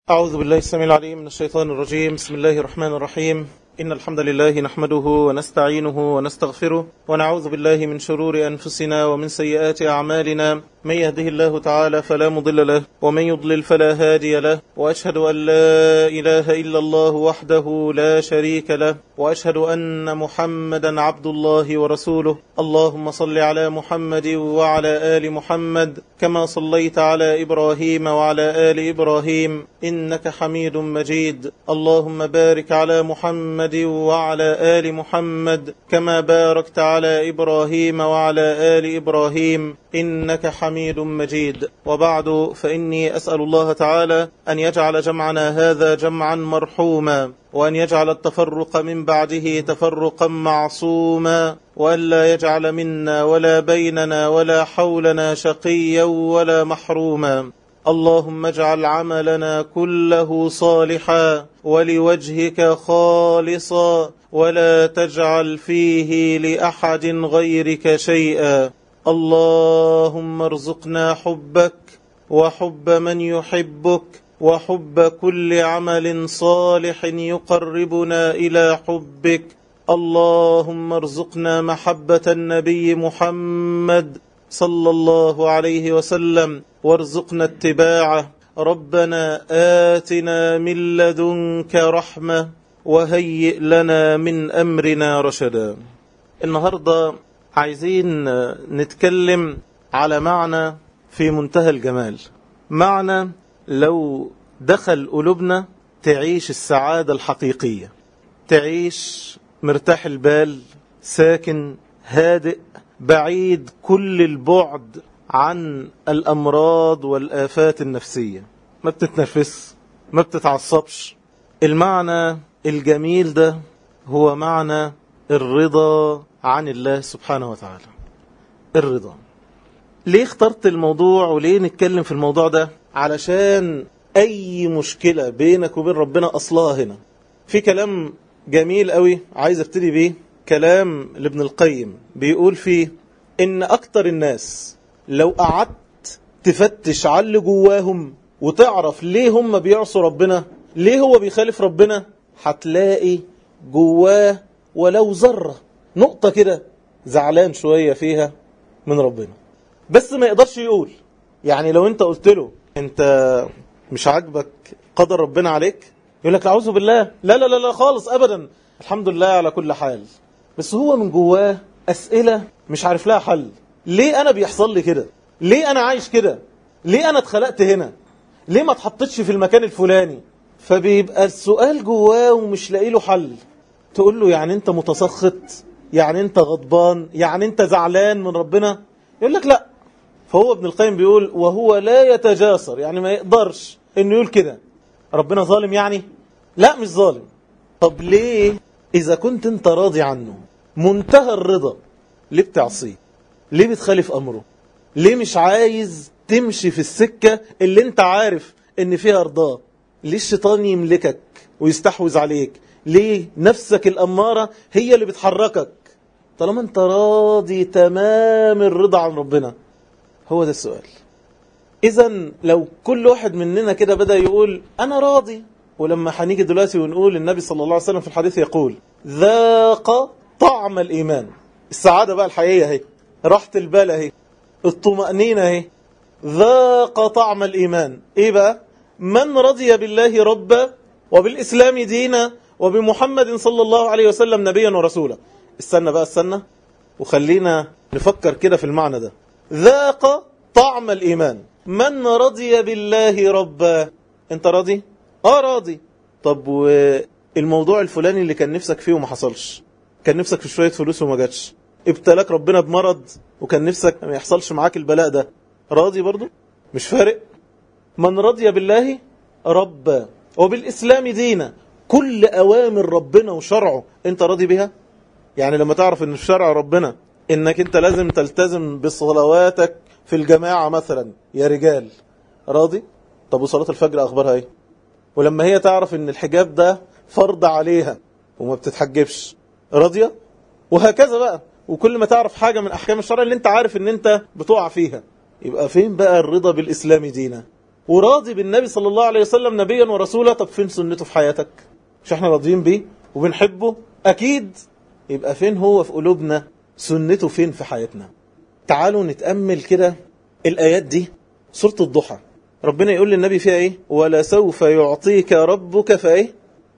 أعوذ بالله السميع العليم من الشيطان الرجيم بسم الله الرحمن الرحيم إن الحمد لله نحمده ونستعينه ونستغفره ونعوذ بالله من شرور أنفسنا ومن سيئات أعمالنا من يهده الله تعالى فلا مضل له ومن يضلل فلا هادي له وأشهد أن لا إله إلا الله وحده لا شريك له وأشهد أن محمدا عبد الله ورسوله اللهم صل على محمد وعلى آل محمد كما صليت على إبراهيم وعلى آل إبراهيم إنك حميد مجيد اللهم بارك على محمد وعلى آل محمد كما باركت على إبراهيم وعلى آل إبراهيم إنك حميد مجيد وبعد فإني أسأل الله تعالى أن يجعل جمعنا هذا جمعا مرحوما وأن يجعل التفرق من بعده تفرقا معصوما وأن لا يجعل منا ولا بيننا ولا حولنا شقيا ولا محروما اللهم اجعل عملنا كله صالحا ولوجهك خالصا ولا تجعل فيه لأحد غيرك شيئا اللهم ارزقنا حبك وحب من يحبك وحب كل عمل صالح يقربنا إلى حبك اللهم ارزقنا محبة النبي محمد صلى الله عليه وسلم وارزقنا اتباعه ربنا آتنا من لدنك رحمة وهيئ لنا من أمرنا رشدا النهاردة عايزين نتكلم على معنى في منتهى الجمال معنى لو دخل قلوبنا تعيش السعادة الحقيقية تعيش مرتاح البال ساكن هادئ بعيد كل البعد عن الأمراض والآفات النفسية ما بتتنفس ما بتتعصبش المعنى الجميل ده هو معنى الرضا عن الله سبحانه وتعالى الرضا ليه اخترت الموضوع وليه نتكلم في الموضوع ده علشان أي مشكلة بينك وبين ربنا أصلها هنا في كلام جميل قوي عايز ابتدي بيه كلام لابن القيم بيقول فيه إن أكتر الناس لو قعدت تفتش على اللي جواهم وتعرف ليه هم بيعصوا ربنا ليه هو بيخالف ربنا هتلاقي جواه ولو ذرة نقطة كده زعلان شوية فيها من ربنا بس ما يقدرش يقول يعني لو انت قلت له انت مش عاجبك قدر ربنا عليك يقول لك اعوذ بالله لا لا لا لا خالص ابدا الحمد لله على كل حال بس هو من جواه اسئله مش عارف لها حل ليه انا بيحصل لي كده ليه انا عايش كده ليه انا اتخلقت هنا ليه ما اتحطتش في المكان الفلاني فبيبقى السؤال جواه ومش لاقي له حل تقول له يعني انت متسخط يعني انت غضبان يعني انت زعلان من ربنا يقول لك لا فهو ابن القيم بيقول وهو لا يتجاسر يعني ما يقدرش انه يقول كده ربنا ظالم يعني لا مش ظالم طب ليه اذا كنت انت راضي عنه منتهى الرضا ليه بتعصيه ليه بتخالف امره ليه مش عايز تمشي في السكة اللي انت عارف ان فيها رضاه ليه الشيطان يملكك ويستحوذ عليك ليه نفسك الأمارة هي اللي بتحركك طالما انت راضي تمام الرضا عن ربنا هو ده السؤال اذا لو كل واحد مننا كده بدأ يقول انا راضي ولما هنيجي دلوقتي ونقول النبي صلى الله عليه وسلم في الحديث يقول ذاق طعم الإيمان السعادة بقى الحقيقية اهي راحة البال اهي الطمأنينة اهي ذاق طعم الإيمان ايه بقى من رضي بالله ربا وبالإسلام دينا وبمحمد صلى الله عليه وسلم نبيا ورسولا استنى بقى استنى وخلينا نفكر كده في المعنى ده ذاق طعم الإيمان من رضي بالله ربا انت راضي اه راضي طب والموضوع الفلاني اللي كان نفسك فيه وما حصلش كان نفسك في شوية فلوس وما جاتش ابتلاك ربنا بمرض وكان نفسك ما يحصلش معاك البلاء ده راضي برضو مش فارق من رضي بالله ربا وبالإسلام دينا كل أوامر ربنا وشرعه انت راضي بها يعني لما تعرف ان في شرع ربنا انك انت لازم تلتزم بصلواتك في الجماعة مثلا يا رجال راضي طب وصلاة الفجر اخبارها ايه ولما هي تعرف ان الحجاب ده فرض عليها وما بتتحجبش راضية وهكذا بقى وكل ما تعرف حاجة من احكام الشرع اللي انت عارف ان انت بتقع فيها يبقى فين بقى الرضا بالاسلام دينا وراضي بالنبي صلى الله عليه وسلم نبيا ورسولا طب فين سنته في حياتك مش احنا راضيين بيه وبنحبه اكيد يبقى فين هو في قلوبنا سنته فين في حياتنا تعالوا نتأمل كده الآيات دي سورة الضحى ربنا يقول للنبي فيها ايه ولا سوف يعطيك ربك فايه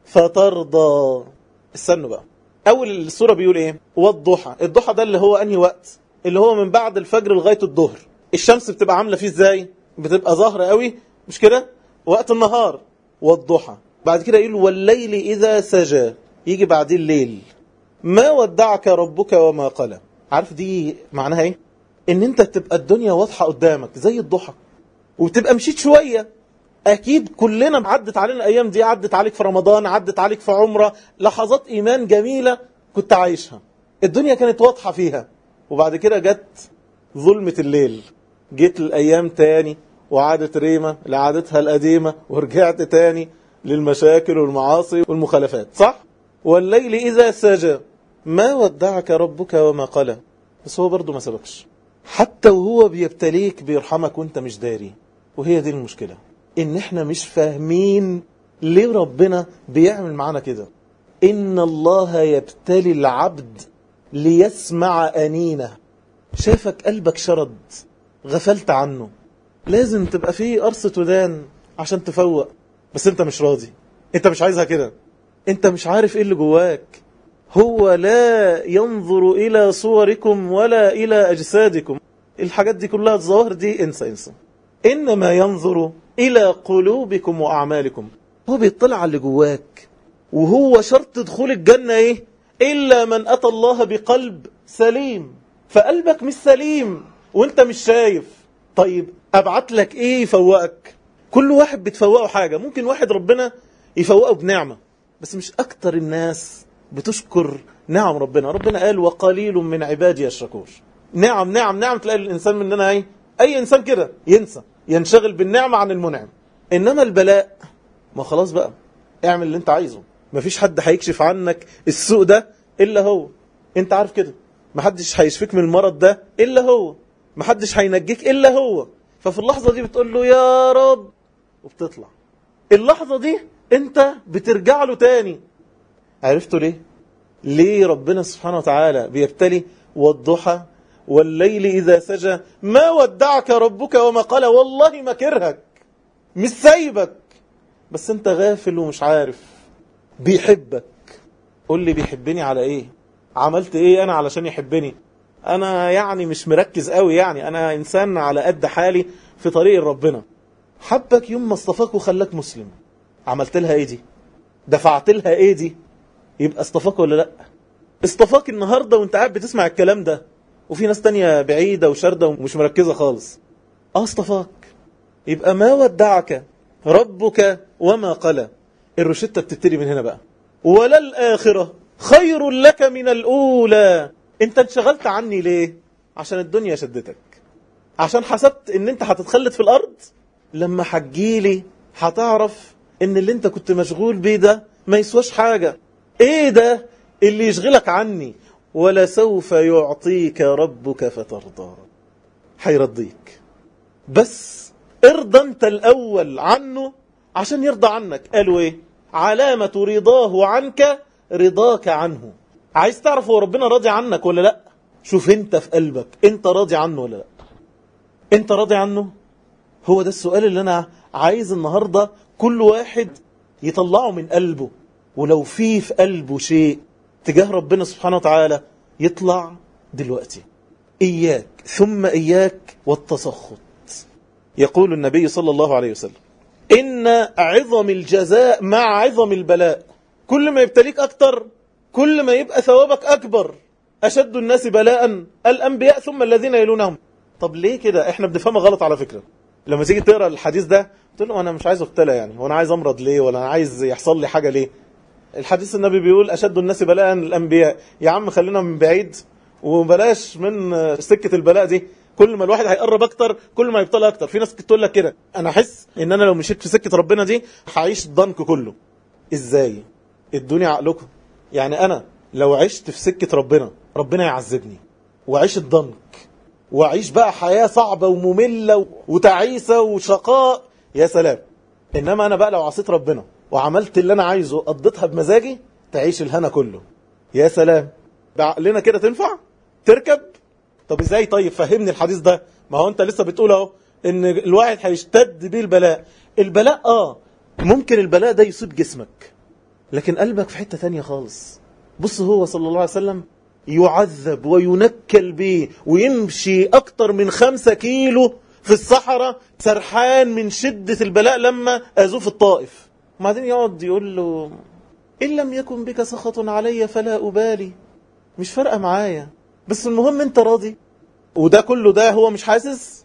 فترضى استنوا بقى اول السورة بيقول ايه والضحى الضحى ده اللي هو انهي وقت اللي هو من بعد الفجر لغاية الظهر الشمس بتبقى عاملة فيه ازاي بتبقى ظاهرة قوي مش كده وقت النهار والضحى بعد كده يقول والليل إذا سجى يجي بعدين الليل ما ودعك ربك وما قلى عارف دي معناها ايه ان انت تبقى الدنيا واضحة قدامك زي الضحى وتبقى مشيت شوية اكيد كلنا عدت علينا الايام دي عدت عليك في رمضان عدت عليك في عمرة لحظات ايمان جميلة كنت عايشها الدنيا كانت واضحة فيها وبعد كده جت ظلمة الليل جيت الايام تاني وعادت ريمة لعادتها القديمة ورجعت تاني للمشاكل والمعاصي والمخالفات صح؟ والليل إذا سجى ما ودعك ربك وما قلى بس هو برضه ما سبكش حتى وهو بيبتليك بيرحمك وانت مش داري وهي دي المشكلة ان احنا مش فاهمين ليه ربنا بيعمل معانا كده ان الله يبتلي العبد ليسمع أنينه شافك قلبك شرد غفلت عنه لازم تبقى فيه قرصة ودان عشان تفوق بس انت مش راضي انت مش عايزها كده انت مش عارف ايه اللي جواك هو لا ينظر الى صوركم ولا الى اجسادكم الحاجات دي كلها الظواهر دي انسى انسى انما ينظر الى قلوبكم واعمالكم هو بيطلع على اللي جواك وهو شرط دخول الجنة ايه الا من اتى الله بقلب سليم فقلبك مش سليم وانت مش شايف طيب ابعت لك ايه يفوقك كل واحد بتفوقه حاجة ممكن واحد ربنا يفوقه بنعمة بس مش اكتر الناس بتشكر نعم ربنا ربنا قال وقليل من عبادي الشكور نعم نعم نعم تلاقي الانسان مننا ايه اي انسان كده ينسى ينشغل بالنعمة عن المنعم انما البلاء ما خلاص بقى اعمل اللي انت عايزه مفيش حد هيكشف عنك السوء ده الا هو انت عارف كده محدش هيشفيك من المرض ده الا هو محدش هينجيك الا هو ففي اللحظة دي بتقول له يا رب وبتطلع اللحظة دي انت بترجع له تاني عرفتوا ليه ليه ربنا سبحانه وتعالى بيبتلي والضحى والليل إذا سجى ما ودعك ربك وما قال والله ما كرهك مش سايبك بس انت غافل ومش عارف بيحبك قول لي بيحبني على ايه عملت ايه انا علشان يحبني انا يعني مش مركز قوي يعني انا انسان على قد حالي في طريق ربنا حبك يوم ما اصطفاك وخلاك مسلم عملت لها ايه دي دفعت لها ايه دي يبقى اصطفاك ولا لا اصطفاك النهاردة وانت قاعد بتسمع الكلام ده وفي ناس تانية بعيدة وشاردة ومش مركزة خالص اه اصطفاك يبقى ما ودعك ربك وما قلى الروشتة بتبتدي من هنا بقى ولا الآخرة خير لك من الأولى انت انشغلت عني ليه عشان الدنيا شدتك عشان حسبت ان انت هتتخلد في الارض لما هتجيلي هتعرف ان اللي انت كنت مشغول بيه ده ما يسواش حاجة ايه ده اللي يشغلك عني ولا سوف يعطيك ربك فترضى هيرضيك بس ارضى انت الاول عنه عشان يرضى عنك قالوا ايه علامة رضاه عنك رضاك عنه عايز تعرف هو ربنا راضي عنك ولا لا شوف انت في قلبك انت راضي عنه ولا لا انت راضي عنه هو ده السؤال اللي انا عايز النهاردة كل واحد يطلعه من قلبه ولو في في قلبه شيء تجاه ربنا سبحانه وتعالى يطلع دلوقتي إياك ثم إياك والتسخط يقول النبي صلى الله عليه وسلم إن عظم الجزاء مع عظم البلاء كل ما يبتليك أكتر كل ما يبقى ثوابك أكبر أشد الناس بلاء الأنبياء ثم الذين يلونهم طب ليه كده احنا بنفهمها غلط على فكرة لما تيجي تقرأ الحديث ده تقول له أنا مش عايز أبتلى يعني وأنا عايز أمرض ليه ولا أنا عايز يحصل لي حاجة ليه الحديث النبي بيقول أشد الناس بلاء الأنبياء يا عم خلينا من بعيد وبلاش من سكة البلاء دي كل ما الواحد هيقرب اكتر كل ما يبطل اكتر في ناس تقول لك كده انا احس ان انا لو مشيت في سكة ربنا دي هعيش الضنك كله ازاي ادوني عقلكم يعني انا لو عشت في سكة ربنا ربنا يعذبني واعيش الضنك واعيش بقى حياة صعبة ومملة وتعيسة وشقاء يا سلام انما انا بقى لو عصيت ربنا وعملت اللي انا عايزه قضيتها بمزاجي تعيش الهنا كله يا سلام بعقلنا كده تنفع تركب طب ازاي طيب فهمني الحديث ده ما هو انت لسه بتقول اهو ان الواحد هيشتد بيه البلاء البلاء اه ممكن البلاء ده يصيب جسمك لكن قلبك في حتة تانية خالص بص هو صلى الله عليه وسلم يعذب وينكل به ويمشي أكتر من خمسة كيلو في الصحراء سرحان من شدة البلاء لما أذوه في الطائف وبعدين يقعد يقول له إن لم يكن بك سخط علي فلا أبالي مش فارقة معايا بس المهم أنت راضي وده كله ده هو مش حاسس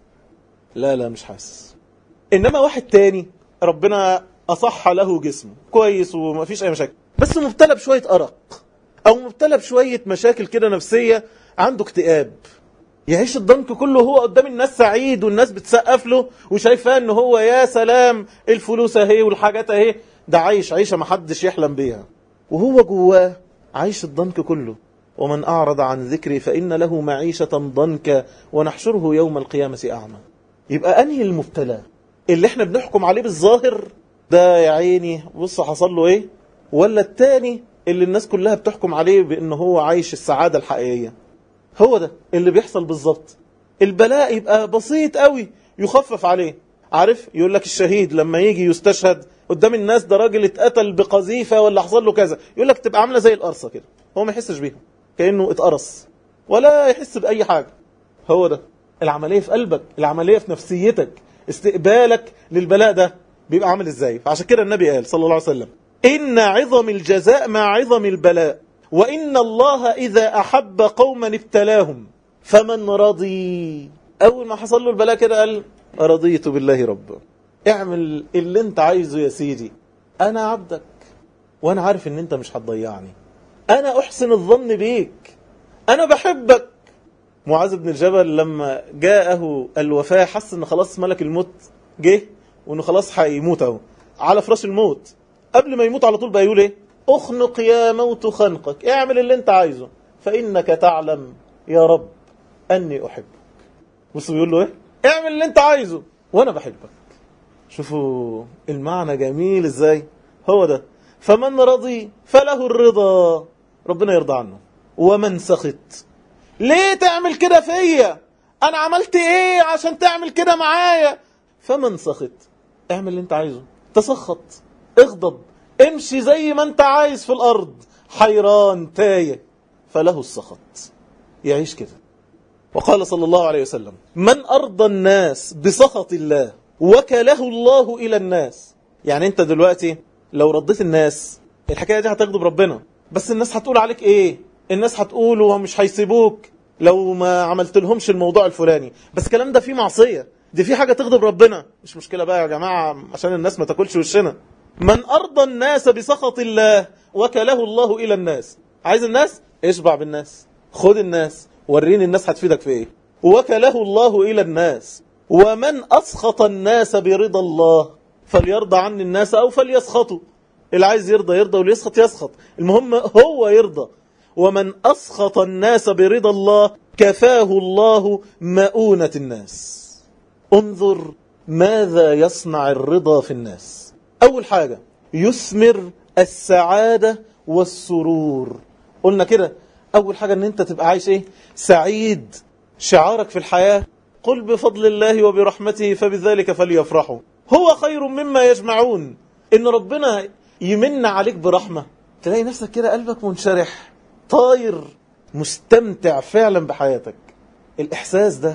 لا لا مش حاسس إنما واحد تاني ربنا أصح له جسمه كويس ومفيش أي مشاكل بس مبتلى بشوية أرق أو مبتلى بشوية مشاكل كده نفسية عنده اكتئاب يعيش الضنك كله هو قدام الناس سعيد والناس بتسقف له وشايفاه ان هو يا سلام الفلوس اهي والحاجات اهي ده عايش عيشة محدش يحلم بيها وهو جواه عايش الضنك كله ومن أعرض عن ذكري فإن له معيشة ضنكا ونحشره يوم القيامة أعمى يبقى أنهي المبتلى اللي احنا بنحكم عليه بالظاهر ده يا عيني بص حصل له ايه ولا التاني اللي الناس كلها بتحكم عليه بان هو عايش السعادة الحقيقية هو ده اللي بيحصل بالظبط البلاء يبقى بسيط قوي يخفف عليه عارف يقول لك الشهيد لما يجي يستشهد قدام الناس ده راجل اتقتل بقذيفة ولا حصل له كذا يقول لك تبقى عاملة زي القرصة كده هو ما يحسش بيها كأنه اتقرص ولا يحس بأي حاجة هو ده العملية في قلبك العملية في نفسيتك استقبالك للبلاء ده بيبقى عامل ازاي فعشان كده النبي قال صلى الله عليه وسلم إن عظم الجزاء مع عظم البلاء وإن الله إذا أحب قوما ابتلاهم فمن رضي أول ما حصل له البلاء كده قال رضيت بالله رب اعمل اللي انت عايزه يا سيدي أنا عبدك وأنا عارف ان انت مش هتضيعني أنا أحسن الظن بيك أنا بحبك معاذ بن الجبل لما جاءه الوفاة حس ان خلاص ملك الموت جه وانه خلاص هيموت اهو على فراش الموت قبل ما يموت على طول بقى يقول ايه اخنق يا موت خنقك اعمل اللي انت عايزه فانك تعلم يا رب اني احبك بص بيقول له ايه اعمل اللي انت عايزه وانا بحبك شوفوا المعنى جميل ازاي هو ده فمن رضي فله الرضا ربنا يرضى عنه ومن سخط ليه تعمل كده فيا انا عملت ايه عشان تعمل كده معايا فمن سخط اعمل اللي انت عايزه تسخط اغضب امشي زي ما انت عايز في الارض حيران تايه فله السخط يعيش كده وقال صلى الله عليه وسلم من ارضى الناس بسخط الله وكله الله الى الناس يعني انت دلوقتي لو رضيت الناس الحكايه دي هتغضب ربنا بس الناس هتقول عليك ايه الناس هتقول ومش هيسيبوك لو ما عملت لهمش الموضوع الفلاني بس الكلام ده فيه معصيه دي في حاجة تغضب ربنا مش مشكلة بقى يا جماعة عشان الناس ما تاكلش وشنا من أرضى الناس بسخط الله وكله الله إلى الناس عايز الناس اشبع بالناس خد الناس وريني الناس هتفيدك في ايه وكله الله إلى الناس ومن أسخط الناس برضا الله فليرضى عن الناس أو فليسخطوا اللي عايز يرضى يرضى واللي يسخط يسخط المهم هو يرضى ومن أسخط الناس برضا الله كفاه الله مؤونة الناس انظر ماذا يصنع الرضا في الناس أول حاجة يثمر السعادة والسرور قلنا كده أول حاجة أن أنت تبقى عايش إيه سعيد شعارك في الحياة قل بفضل الله وبرحمته فبذلك فليفرحوا هو خير مما يجمعون إن ربنا يمن عليك برحمة تلاقي نفسك كده قلبك منشرح طاير مستمتع فعلا بحياتك الإحساس ده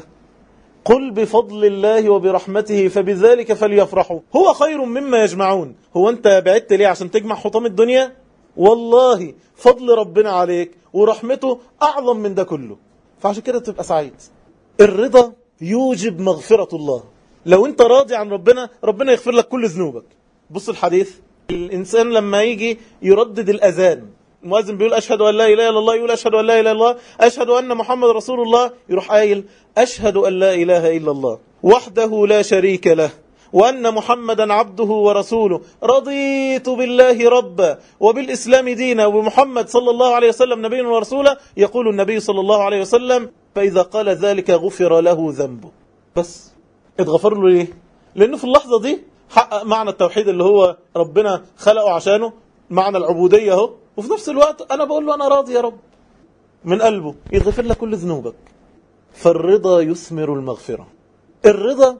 قل بفضل الله وبرحمته فبذلك فليفرحوا هو خير مما يجمعون هو انت بعدت ليه عشان تجمع حطام الدنيا والله فضل ربنا عليك ورحمته أعظم من ده كله فعشان كده تبقى سعيد الرضا يوجب مغفرة الله لو انت راضي عن ربنا ربنا يغفر لك كل ذنوبك بص الحديث الإنسان لما يجي يردد الأذان المؤذن بيقول أشهد أن لا إله إلا الله يقول أشهد أن لا إله إلا الله أشهد أن محمد رسول الله يروح قايل أشهد أن لا إله إلا الله وحده لا شريك له وأن محمدا عبده ورسوله رضيت بالله ربا وبالإسلام دينا وبمحمد صلى الله عليه وسلم نبيا ورسولا يقول النبي صلى الله عليه وسلم فإذا قال ذلك غفر له ذنبه بس اتغفر له ليه لأنه في اللحظة دي حقق معنى التوحيد اللي هو ربنا خلقه عشانه معنى العبودية اهو وفي نفس الوقت أنا بقول له أنا راضي يا رب من قلبه يغفر لك كل ذنوبك فالرضا يثمر المغفرة الرضا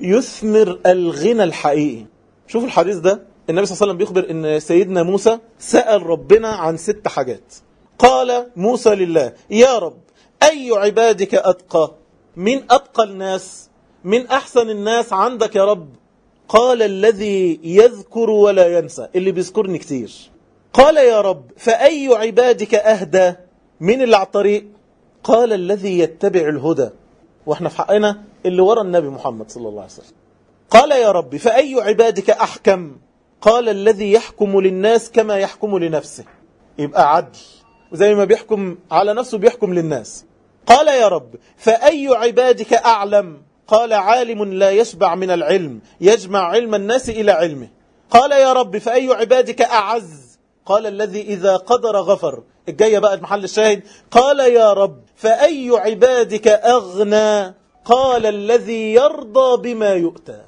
يثمر الغنى الحقيقي شوف الحديث ده النبي صلى الله عليه وسلم بيخبر ان سيدنا موسى سأل ربنا عن ست حاجات قال موسى لله يا رب أي عبادك أتقى من أتقى الناس من أحسن الناس عندك يا رب قال الذي يذكر ولا ينسى اللي بيذكرني كتير قال يا رب فأي عبادك أهدى من اللي على الطريق قال الذي يتبع الهدى واحنا في حقنا اللي ورا النبي محمد صلى الله عليه وسلم قال يا رب فأي عبادك أحكم قال الذي يحكم للناس كما يحكم لنفسه يبقى عدل وزي ما بيحكم على نفسه بيحكم للناس قال يا رب فأي عبادك أعلم قال عالم لا يشبع من العلم يجمع علم الناس إلى علمه قال يا رب فأي عبادك أعز قال الذي إذا قدر غفر الجاية بقى المحل الشاهد قال يا رب فأي عبادك أغنى قال الذي يرضى بما يؤتى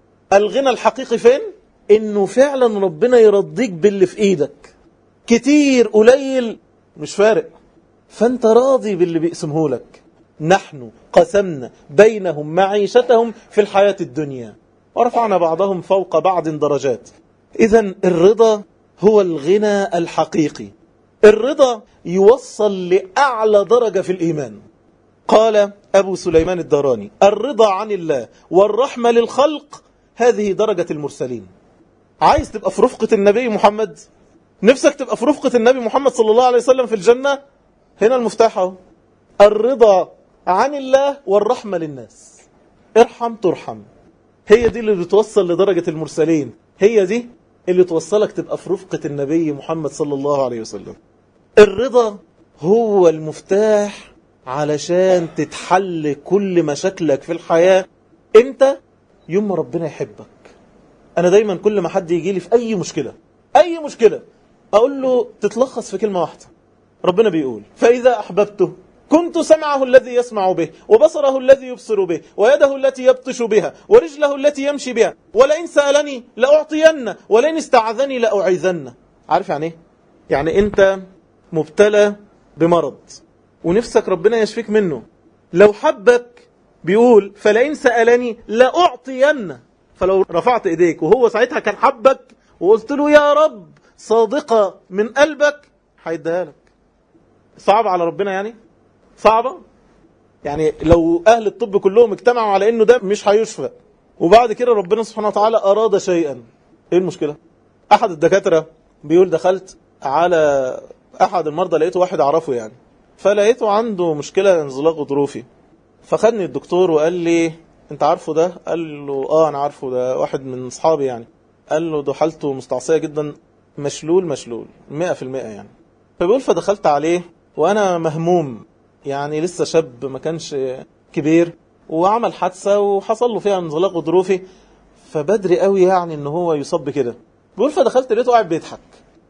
الغنى الحقيقي فين؟ انه فعلا ربنا يرضيك باللي في ايدك كتير قليل مش فارق فانت راضي باللي بيقسمه لك نحن قسمنا بينهم معيشتهم في الحياة الدنيا ورفعنا بعضهم فوق بعض درجات اذا الرضا هو الغنى الحقيقي الرضا يوصل لأعلى درجة في الإيمان قال أبو سليمان الداراني الرضا عن الله والرحمة للخلق هذه درجة المرسلين عايز تبقى في رفقة النبي محمد نفسك تبقى في رفقة النبي محمد صلى الله عليه وسلم في الجنة هنا المفتاح اهو الرضا عن الله والرحمة للناس ارحم ترحم هي دي اللي بتوصل لدرجة المرسلين هي دي اللي توصلك تبقى في رفقة النبي محمد صلى الله عليه وسلم الرضا هو المفتاح علشان تتحل كل مشاكلك في الحياة امتى يوم ما ربنا يحبك انا دايما كل ما حد يجي لي في اي مشكلة اي مشكلة اقول له تتلخص في كلمة واحدة ربنا بيقول فاذا احببته كنت سمعه الذي يسمع به وبصره الذي يبصر به ويده التي يبطش بها ورجله التي يمشي بها ولئن سألني لأعطين ولئن استعذني لأعيذن عارف يعني ايه يعني انت مبتلى بمرض ونفسك ربنا يشفيك منه لو حبك بيقول فلئن سألني لأعطين فلو رفعت ايديك وهو ساعتها كان حبك وقلت له يا رب صادقة من قلبك هيديها لك صعب على ربنا يعني صعبة يعني لو أهل الطب كلهم اجتمعوا على أنه ده مش هيشفى وبعد كده ربنا سبحانه وتعالى أراد شيئا إيه المشكلة أحد الدكاترة بيقول دخلت على أحد المرضى لقيته واحد أعرفه يعني فلقيته عنده مشكلة انزلاق غضروفي فخدني الدكتور وقال لي انت عارفه ده قال له اه انا عارفه ده واحد من اصحابي يعني قال له ده حالته مستعصية جدا مشلول مشلول مئة في المئة يعني فبيقول فدخلت عليه وانا مهموم يعني لسه شاب ما كانش كبير وعمل حادثة وحصل له فيها انزلاق غضروفي فبدري قوي يعني ان هو يصاب كده بيقول فدخلت لقيته قاعد بيضحك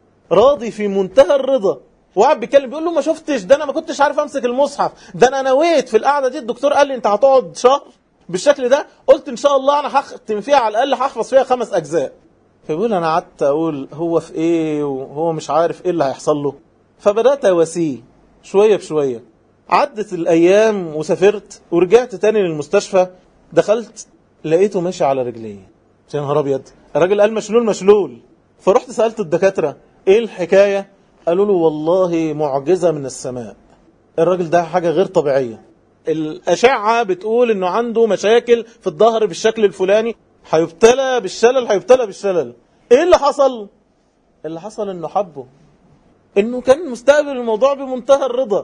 راضي في منتهى الرضا وقاعد بيتكلم بيقول له ما شفتش ده انا ما كنتش عارف امسك المصحف ده انا نويت في القعده دي الدكتور قال لي انت هتقعد شهر بالشكل ده قلت ان شاء الله انا هختم فيها على الاقل هحفظ فيها خمس اجزاء فبيقول انا قعدت اقول هو في ايه وهو مش عارف ايه اللي هيحصل له فبدات اواسيه شويه بشويه عدت الايام وسافرت ورجعت تاني للمستشفى دخلت لقيته ماشي على رجليه يا نهار ابيض الراجل قال مشلول مشلول فرحت سالت الدكاتره ايه الحكايه قالوا له والله معجزه من السماء الراجل ده حاجه غير طبيعيه الاشعه بتقول انه عنده مشاكل في الظهر بالشكل الفلاني هيبتلى بالشلل هيبتلى بالشلل ايه اللي حصل اللي حصل انه حبه انه كان مستقبل الموضوع بمنتهى الرضا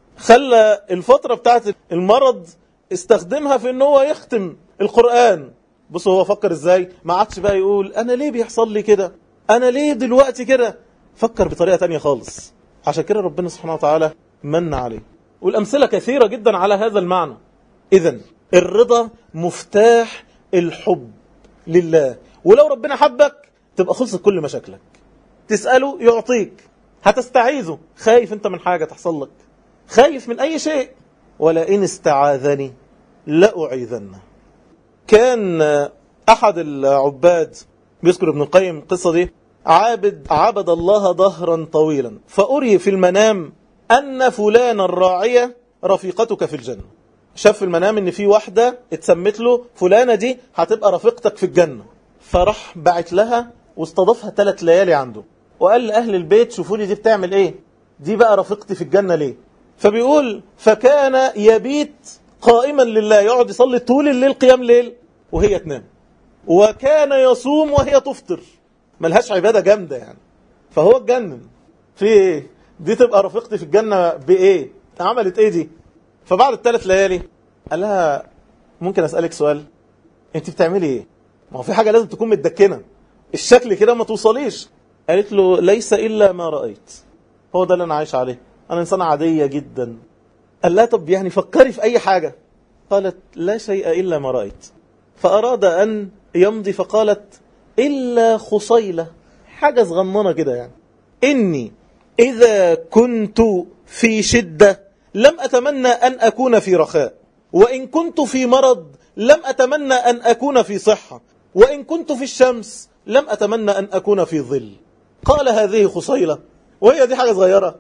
خلى الفترة بتاعت المرض استخدمها في ان هو يختم القرآن بص هو فكر ازاي ما عادش بقى يقول انا ليه بيحصل لي كده انا ليه دلوقتي كده فكر بطريقة تانية خالص عشان كده ربنا سبحانه وتعالى من عليه والامثلة كثيرة جدا على هذا المعنى اذا الرضا مفتاح الحب لله ولو ربنا حبك تبقى خلصت كل مشاكلك تسأله يعطيك هتستعيذه خايف انت من حاجة تحصل لك خايف من أي شيء ولئن استعاذني لأعيذنه كان أحد العباد بيذكر ابن القيم القصة دي عابد عبد الله ظهرا طويلا فأري في المنام أن فلان الراعية رفيقتك في الجنة شاف في المنام ان في واحدة اتسمت له فلانة دي هتبقى رفيقتك في الجنة فراح بعت لها واستضافها ثلاث ليالي عنده وقال لأهل البيت شوفوا لي دي بتعمل ايه دي بقى رفيقتي في الجنة ليه فبيقول فكان يبيت قائما لله يقعد يصلي طول الليل قيام ليل وهي تنام وكان يصوم وهي تفطر ملهاش عبادة جامدة يعني فهو اتجنن في ايه دي تبقى رفيقتي في الجنة بايه عملت ايه دي فبعد الثلاث ليالي قال لها ممكن اسألك سؤال انت بتعملي ايه ما هو في حاجة لازم تكون متدكنة الشكل كده ما توصليش قالت له ليس إلا ما رأيت هو ده اللي أنا عايش عليه أنا إنسانة عادية جدا قال لها طب يعني فكري في أي حاجة قالت لا شيء إلا ما رأيت فأراد أن يمضي فقالت إلا خصيلة حاجة صغننة كده يعني إني إذا كنت في شدة لم أتمنى أن أكون في رخاء وإن كنت في مرض لم أتمنى أن أكون في صحة وإن كنت في الشمس لم أتمنى أن أكون في ظل قال هذه خصيلة وهي دي حاجة صغيرة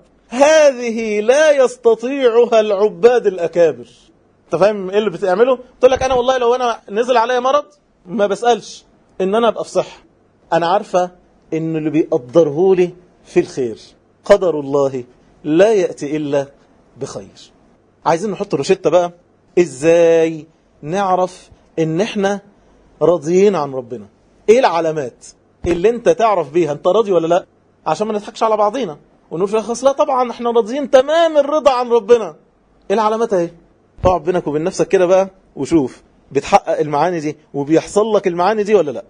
هذه لا يستطيعها العباد الأكابر انت فاهم ايه اللي بتعمله تقول لك انا والله لو انا نزل عليا مرض ما بسألش ان انا ابقى في صحة انا عارفة ان اللي بيقدره لي في الخير قدر الله لا يأتي إلا بخير عايزين نحط روشتة بقى ازاي نعرف ان احنا راضيين عن ربنا ايه العلامات اللي انت تعرف بيها انت راضي ولا لا عشان ما نضحكش على بعضينا ونقول في الاخر لا طبعا احنا راضيين تمام الرضا عن ربنا ايه العلامات اهي اقعد بينك وبين نفسك كده بقى وشوف بتحقق المعاني دي وبيحصل لك المعاني دي ولا لا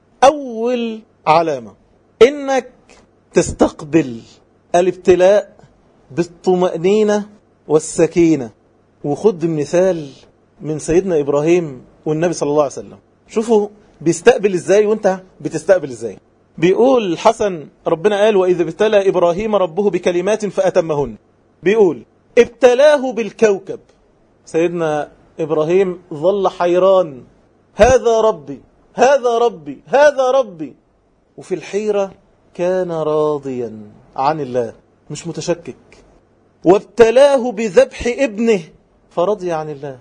اول علامة انك تستقبل الابتلاء بالطمأنينة والسكينة وخد مثال من سيدنا إبراهيم والنبي صلى الله عليه وسلم شوفوا بيستقبل ازاي وانت بتستقبل ازاي بيقول الحسن ربنا قال وإذا ابتلى إبراهيم ربه بكلمات فأتمهن بيقول ابتلاه بالكوكب سيدنا إبراهيم ظل حيران هذا ربي هذا ربي هذا ربي وفي الحيرة كان راضيا عن الله مش متشكك وابتلاه بذبح ابنه فرضي عن الله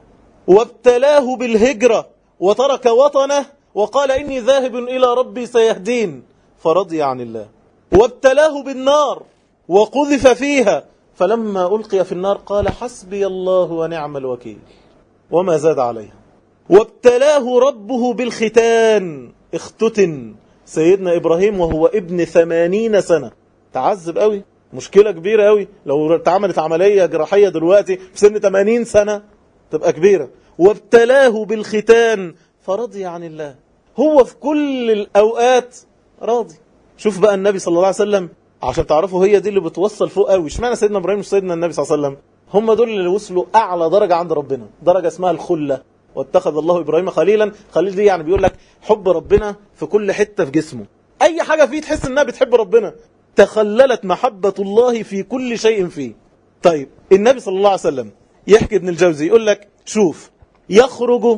وابتلاه بالهجرة وترك وطنه وقال إني ذاهب إلى ربي سيهدين فرضي عن الله وابتلاه بالنار وقذف فيها فلما ألقي في النار قال حسبي الله ونعم الوكيل وما زاد عليها وابتلاه ربه بالختان اختتن سيدنا إبراهيم وهو ابن ثمانين سنة تعذب قوي مشكلة كبيرة قوي لو اتعملت عملية جراحية دلوقتي في سن 80 سنة تبقى كبيرة وابتلاه بالختان فرضي عن الله هو في كل الأوقات راضي شوف بقى النبي صلى الله عليه وسلم عشان تعرفوا هي دي اللي بتوصل فوق قوي اشمعنى سيدنا ابراهيم مش سيدنا النبي صلى الله عليه وسلم هم دول اللي وصلوا اعلى درجه عند ربنا درجه اسمها الخله واتخذ الله ابراهيم خليلا خليل دي يعني بيقول لك حب ربنا في كل حته في جسمه اي حاجه فيه تحس انها بتحب ربنا تخللت محبه الله في كل شيء فيه طيب النبي صلى الله عليه وسلم يحكي ابن الجوزي يقول لك شوف يخرج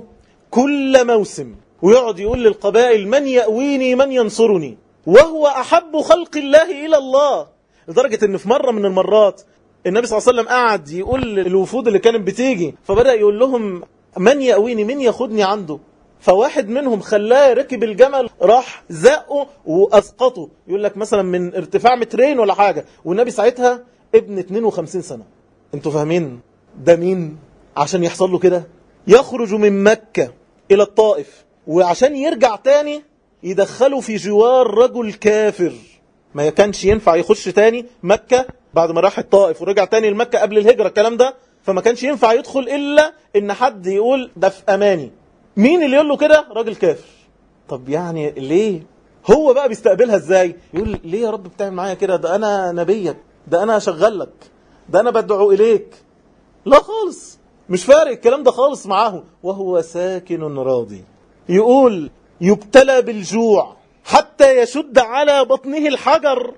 كل موسم ويقعد يقول للقبائل من يأويني من ينصرني وهو أحب خلق الله إلى الله لدرجة أن في مرة من المرات النبي صلى الله عليه وسلم قعد يقول للوفود اللي كانت بتيجي فبدأ يقول لهم من يأويني من ياخدني عنده فواحد منهم خلاه ركب الجمل راح زقه وأسقطه يقول لك مثلا من ارتفاع مترين ولا حاجة والنبي ساعتها ابن 52 سنة انتوا فاهمين ده مين عشان يحصل له كده يخرج من مكة إلى الطائف وعشان يرجع تاني يدخله في جوار رجل كافر ما كانش ينفع يخش تاني مكة بعد ما راح الطائف ورجع تاني لمكة قبل الهجرة الكلام ده فما كانش ينفع يدخل إلا إن حد يقول ده في أماني مين اللي يقول له كده راجل كافر طب يعني ليه هو بقى بيستقبلها ازاي يقول ليه يا رب بتعمل معايا كده ده أنا نبيك ده أنا شغال لك ده أنا بدعو إليك لا خالص مش فارق الكلام ده خالص معاه وهو ساكن راضي يقول يبتلى بالجوع حتى يشد على بطنه الحجر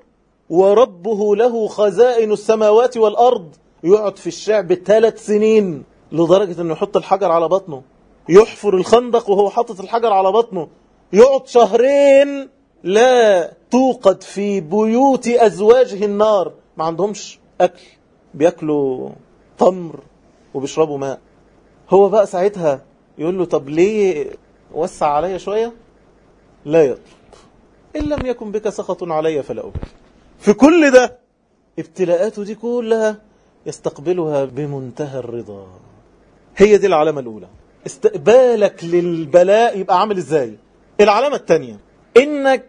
وربه له خزائن السماوات والأرض يقعد في الشعب ثلاث سنين لدرجة أنه يحط الحجر على بطنه يحفر الخندق وهو حاطط الحجر على بطنه يقعد شهرين لا توقد في بيوت أزواجه النار ما عندهمش أكل بيأكلوا تمر وبيشربوا ماء هو بقى ساعتها يقول له طب ليه وسع عليا شوية لا يطلب إن لم يكن بك سخط علي فلا أبالي في كل ده ابتلاءاته دي كلها يستقبلها بمنتهى الرضا هي دي العلامة الأولى استقبالك للبلاء يبقى عامل ازاي العلامة الثانية انك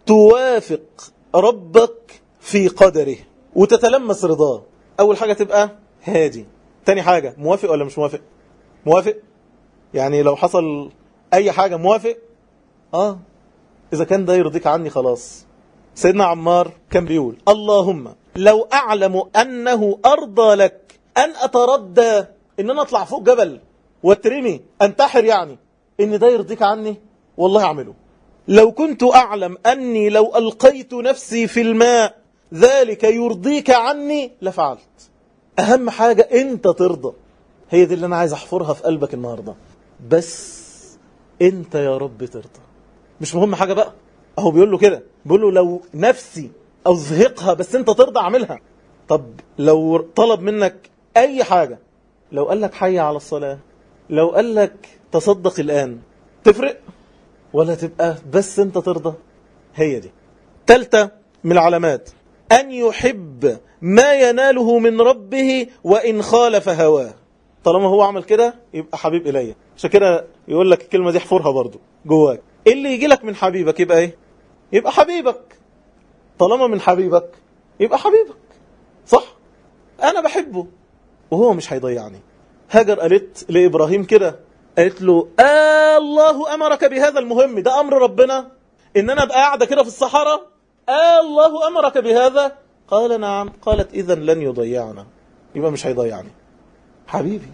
توافق ربك في قدره وتتلمس رضاه اول حاجة تبقى هادي تاني حاجة موافق ولا مش موافق موافق يعني لو حصل اي حاجة موافق اه اذا كان ده يرضيك عني خلاص سيدنا عمار كان بيقول اللهم لو اعلم انه ارضى لك ان اتردى ان انا اطلع فوق جبل واترمي انتحر يعني ان ده يرضيك عني والله اعمله لو كنت اعلم اني لو القيت نفسي في الماء ذلك يرضيك عني لفعلت اهم حاجة انت ترضى هي دي اللي انا عايز احفرها في قلبك النهاردة بس انت يا رب ترضى مش مهم حاجة بقى اهو بيقول له كده بيقول له لو نفسي ازهقها بس انت ترضى اعملها طب لو طلب منك اي حاجة لو قال لك حي على الصلاة لو قال لك تصدق الآن تفرق ولا تبقى بس انت ترضى هي دي تالتة من العلامات أن يحب ما يناله من ربه وإن خالف هواه طالما هو عمل كده يبقى حبيب إلي عشان كده يقول لك الكلمة دي احفرها برضو جواك اللي يجي لك من حبيبك يبقى ايه يبقى حبيبك طالما من حبيبك يبقى حبيبك صح أنا بحبه وهو مش هيضيعني هاجر قالت لإبراهيم كده قالت له آه الله أمرك بهذا المهم ده أمر ربنا إن أنا أبقى قاعدة كده في الصحراء آه الله أمرك بهذا قال نعم قالت إذا لن يضيعنا يبقى مش هيضيعني حبيبي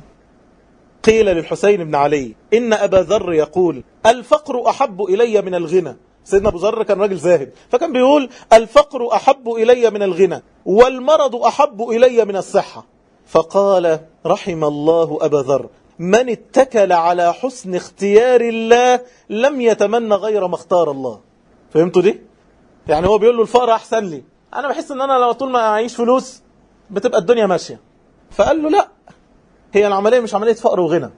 قيل للحسين بن علي إن أبا ذر يقول الفقر أحب إلي من الغنى سيدنا أبو ذر كان راجل زاهد فكان بيقول الفقر أحب إلي من الغنى والمرض أحب إلي من الصحة فقال رحم الله أبا ذر من اتكل على حسن اختيار الله لم يتمنى غير ما اختار الله فهمتوا دي؟ يعني هو بيقول له الفقر أحسن لي أنا بحس أن أنا لو طول ما أعيش فلوس بتبقى الدنيا ماشية فقال له لا هي العملية مش عملية فقر وغنى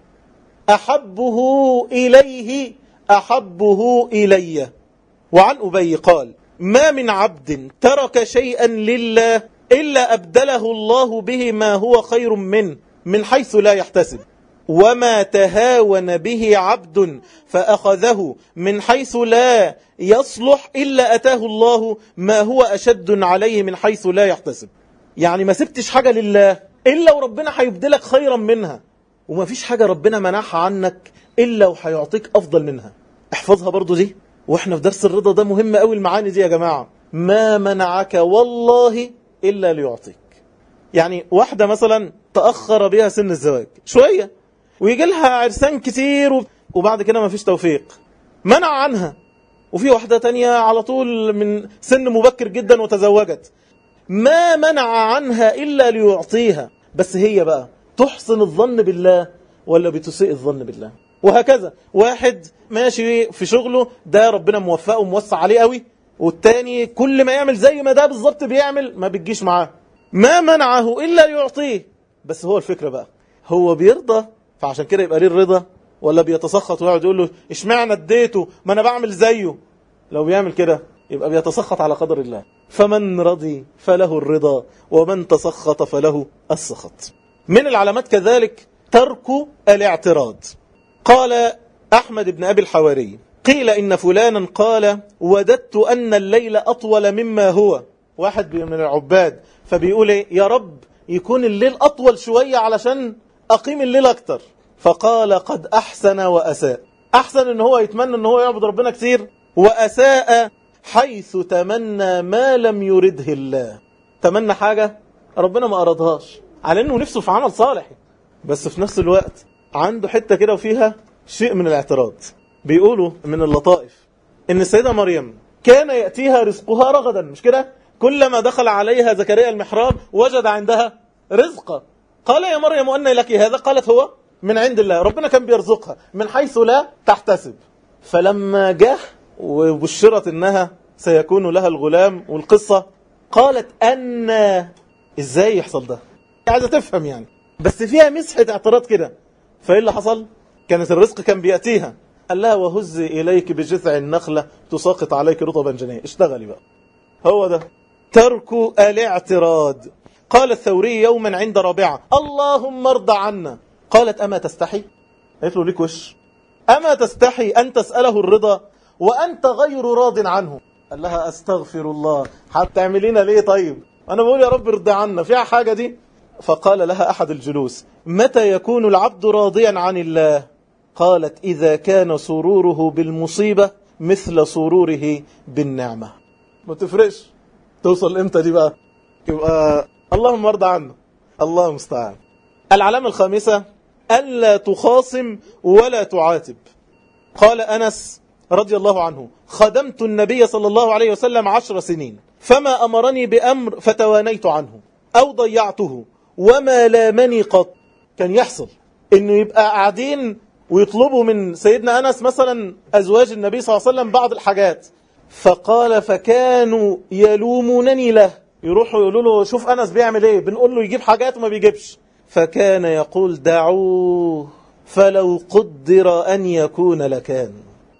أحبه إليه أحبه إلي وعن أبي قال ما من عبد ترك شيئا لله إلا أبدله الله به ما هو خير منه من حيث لا يحتسب وما تهاون به عبد فأخذه من حيث لا يصلح إلا أتاه الله ما هو أشد عليه من حيث لا يحتسب يعني ما سبتش حاجة لله إلا وربنا هيبدلك خيرا منها وما فيش حاجة ربنا منعها عنك إلا وهيعطيك أفضل منها احفظها برضو دي واحنا في درس الرضا ده مهم قوي المعاني دي يا جماعة ما منعك والله إلا ليعطيك يعني واحدة مثلا تأخر بها سن الزواج شوية ويجي لها عرسان كتير وبعد كده ما فيش توفيق منع عنها وفي واحدة تانية على طول من سن مبكر جدا وتزوجت ما منع عنها إلا ليعطيها بس هي بقى تحسن الظن بالله ولا بتسيء الظن بالله وهكذا واحد ماشي في شغله ده ربنا موفقه وموسع عليه قوي والتاني كل ما يعمل زي ما ده بالظبط بيعمل ما بتجيش معاه ما منعه إلا يعطيه بس هو الفكرة بقى هو بيرضى فعشان كده يبقى ليه الرضا ولا بيتسخط ويقعد يقول له اشمعنى اديته ما انا بعمل زيه لو بيعمل كده يبقى بيتسخط على قدر الله فمن رضي فله الرضا ومن تسخط فله السخط من العلامات كذلك ترك الاعتراض قال أحمد بن أبي الحواري قيل إن فلانا قال وددت أن الليل أطول مما هو واحد من العباد فبيقول إيه يا رب يكون الليل أطول شوية علشان أقيم الليل أكتر فقال قد أحسن وأساء أحسن إن هو يتمنى إن هو يعبد ربنا كتير وأساء حيث تمنى ما لم يرده الله تمنى حاجة ربنا ما أرادهاش على إنه نفسه في عمل صالح بس في نفس الوقت عنده حتة كده وفيها شيء من الاعتراض بيقولوا من اللطائف إن السيدة مريم كان يأتيها رزقها رغدا مش كده كلما دخل عليها زكريا المحراب وجد عندها رزقا قال يا مريم أن لك هذا قالت هو من عند الله ربنا كان بيرزقها من حيث لا تحتسب فلما جه وبشرت انها سيكون لها الغلام والقصة قالت ان ازاي يحصل ده عايزة تفهم يعني بس فيها مسحة اعتراض كده فايه اللي حصل كانت الرزق كان بيأتيها قال لها وهزي إليك بجذع النخلة تساقط عليك رطبا جنيه اشتغلي بقى هو ده ترك الاعتراض قال الثوري يوما عند رابعة اللهم ارضى عنا قالت أما تستحي قالت له ليك وش أما تستحي أن تسأله الرضا وأنت غير راض عنه قال لها أستغفر الله هتعملين ليه طيب أنا بقول يا رب ارضى عنا فيها حاجة دي فقال لها أحد الجلوس متى يكون العبد راضيا عن الله قالت إذا كان سروره بالمصيبة مثل سروره بالنعمة ما تفرقش توصل امتى دي بقى يبقى اللهم ارضى عنه الله المستعان العلامة الخامسة ألا تخاصم ولا تعاتب قال أنس رضي الله عنه خدمت النبي صلى الله عليه وسلم عشر سنين فما أمرني بأمر فتوانيت عنه أو ضيعته وما لامني قط كان يحصل انه يبقى قاعدين ويطلبوا من سيدنا أنس مثلا أزواج النبي صلى الله عليه وسلم بعض الحاجات فقال فكانوا يلومونني له يروحوا يقولوا له شوف أنس بيعمل ايه بنقول له يجيب حاجات وما بيجيبش فكان يقول دعوه فلو قدر أن يكون لكان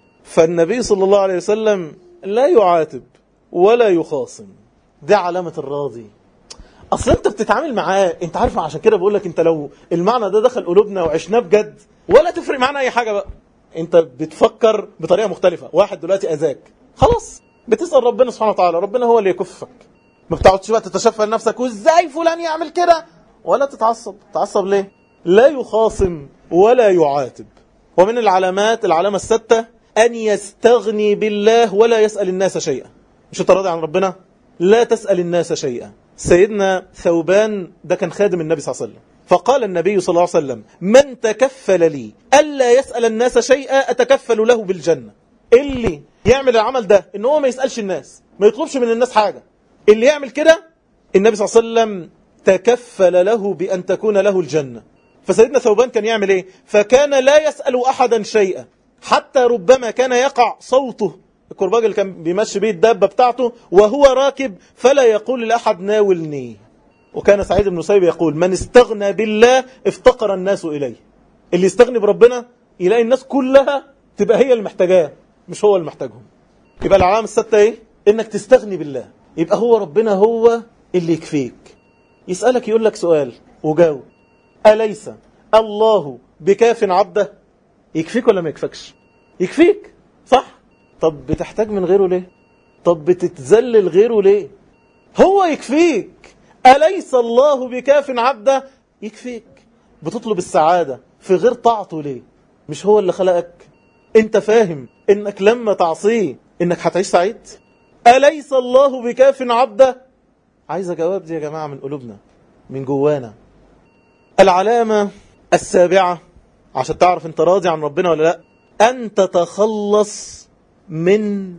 فالنبي صلى الله عليه وسلم لا يعاتب ولا يخاصم ده علامة الراضي اصل انت بتتعامل معاه انت عارف عشان كده بقول لك انت لو المعنى ده دخل قلوبنا وعشناه بجد ولا تفرق معانا اي حاجه بقى انت بتفكر بطريقه مختلفه واحد دلوقتي اذاك خلاص بتسال ربنا سبحانه وتعالى ربنا هو اللي يكفك ما بتقعدش بقى تتشفى لنفسك وازاي فلان يعمل كده ولا تتعصب تتعصب ليه لا يخاصم ولا يعاتب ومن العلامات العلامه السادسه ان يستغني بالله ولا يسال الناس شيئا مش انت راضي عن ربنا لا تسال الناس شيئا سيدنا ثوبان ده كان خادم النبي صلى الله عليه وسلم فقال النبي صلى الله عليه وسلم من تكفل لي ألا يسأل الناس شيئا أتكفل له بالجنة اللي يعمل العمل ده ان هو ما يسألش الناس ما يطلبش من الناس حاجة اللي يعمل كده النبي صلى الله عليه وسلم تكفل له بأن تكون له الجنة فسيدنا ثوبان كان يعمل ايه فكان لا يسأل أحدا شيئا حتى ربما كان يقع صوته الكرباج اللي كان بيمشي بيه الدابة بتاعته وهو راكب فلا يقول لأحد ناولني وكان سعيد بن مسيب يقول من استغنى بالله افتقر الناس إليه اللي يستغني بربنا يلاقي الناس كلها تبقى هي اللي محتاجاه مش هو اللي محتاجهم يبقى العلامة الستة ايه انك تستغني بالله يبقى هو ربنا هو اللي يكفيك يسألك يقول لك سؤال وجاوب أليس الله بكاف عبده يكفيك ولا ما يكفكش يكفيك صح طب بتحتاج من غيره ليه طب بتتذلل غيره ليه هو يكفيك أليس الله بكاف عبده يكفيك بتطلب السعادة في غير طاعته ليه مش هو اللي خلقك انت فاهم انك لما تعصيه انك هتعيش سعيد أليس الله بكاف عبده عايز جواب دي يا جماعة من قلوبنا من جوانا العلامة السابعة عشان تعرف انت راضي عن ربنا ولا لا أن تتخلص من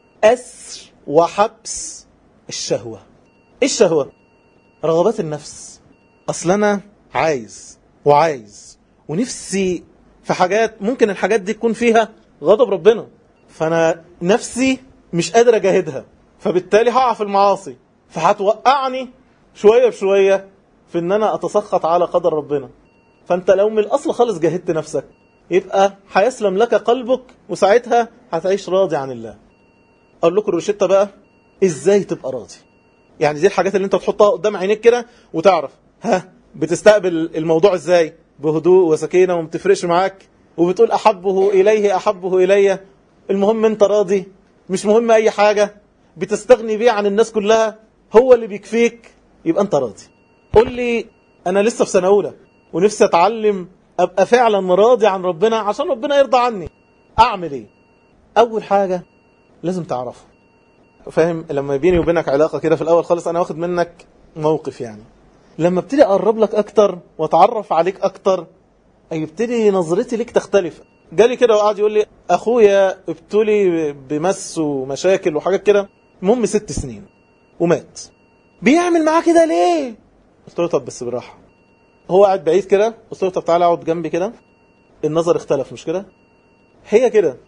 أسر وحبس الشهوة ايه الشهوة رغبات النفس اصل انا عايز وعايز ونفسي في حاجات ممكن الحاجات دي تكون فيها غضب ربنا فانا نفسي مش قادر اجاهدها فبالتالي هقع في المعاصي فهتوقعني شوية بشوية في ان انا اتسخط على قدر ربنا فانت لو من الاصل خالص جاهدت نفسك يبقى هيسلم لك قلبك وساعتها هتعيش راضي عن الله اقول لكم الروشتة بقى ازاي تبقى راضي يعني دي الحاجات اللي انت تحطها قدام عينيك كده وتعرف ها بتستقبل الموضوع ازاي بهدوء وسكينة وما بتفرقش معاك وبتقول احبه اليه احبه الي المهم انت راضي مش مهم اي حاجة بتستغني بيه عن الناس كلها هو اللي بيكفيك يبقى انت راضي قول لي انا لسه في سنة اولى ونفسي اتعلم ابقى فعلا راضي عن ربنا عشان ربنا يرضى عني اعمل ايه اول حاجة لازم تعرفه فاهم لما بيني وبينك علاقة كده في الأول خالص أنا واخد منك موقف يعني لما ابتدي أقرب لك أكتر وأتعرف عليك أكتر يبتدي نظرتي ليك تختلف جالي كده وقعد يقول لي أخويا ابتلي بمس ومشاكل وحاجات كده المهم ست سنين ومات بيعمل معاه كده ليه قلت له طب بس براحة هو قاعد بعيد كده قلت له طب تعالى اقعد جنبي كده النظر اختلف مش كده هي كده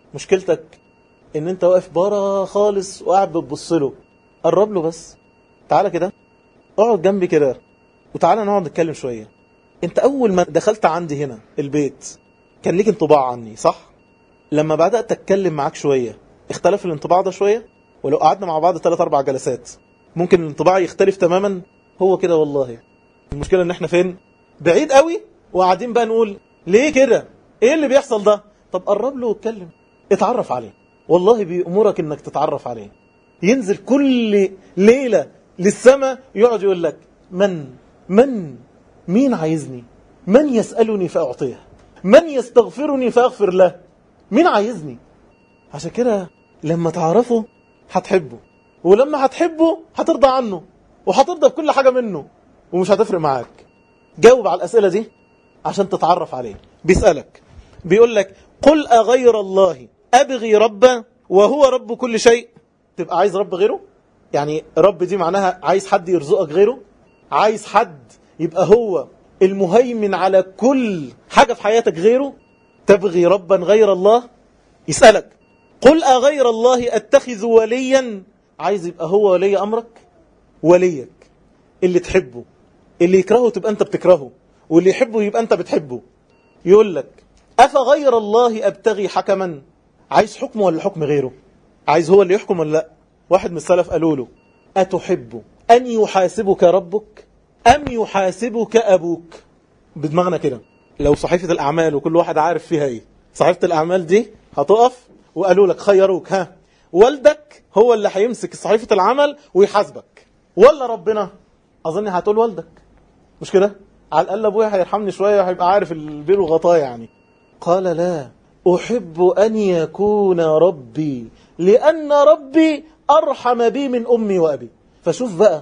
مشكلتك ان انت واقف برا خالص وقاعد بتبص له قرب له بس تعالى كده اقعد جنبي كده وتعالى نقعد نتكلم شوية انت اول ما دخلت عندي هنا البيت كان ليك انطباع عني صح لما بدأت اتكلم معاك شوية اختلف الانطباع ده شوية ولو قعدنا مع بعض ثلاث اربع جلسات ممكن الانطباع يختلف تماما هو كده والله المشكلة ان احنا فين بعيد قوي وقاعدين بقى نقول ليه كده ايه اللي بيحصل ده طب قرب له واتكلم اتعرف عليه والله بيأمرك انك تتعرف عليه ينزل كل ليلة للسماء يقعد يقول لك من من مين عايزني من يسألني فأعطيه من يستغفرني فأغفر له مين عايزني عشان كده لما تعرفه هتحبه ولما هتحبه هترضى عنه وهترضى بكل حاجة منه ومش هتفرق معاك جاوب على الأسئلة دي عشان تتعرف عليه بيسألك بيقول لك قل أغير الله أبغي ربا وهو رب كل شيء تبقى عايز رب غيره يعني رب دي معناها عايز حد يرزقك غيره عايز حد يبقى هو المهيمن على كل حاجة في حياتك غيره تبغي ربا غير الله يسألك قل أغير الله أتخذ وليا عايز يبقى هو ولي أمرك وليك اللي تحبه اللي يكرهه تبقى أنت بتكرهه واللي يحبه يبقى أنت بتحبه يقول لك أفغير الله أبتغي حكما عايز حكم ولا حكم غيره عايز هو اللي يحكم ولا لا واحد من السلف قالوا له أتحب أن يحاسبك ربك أم يحاسبك أبوك بدماغنا كده لو صحيفة الأعمال وكل واحد عارف فيها إيه صحيفة الأعمال دي هتقف وقالوا لك خيروك ها والدك هو اللي هيمسك صحيفة العمل ويحاسبك ولا ربنا أظن هتقول والدك مش كده على الأقل أبويا هيرحمني شوية وهيبقى عارف البير وغطاه يعني قال لا أحب أن يكون ربي لأن ربي أرحم بي من أمي وأبي فشوف بقى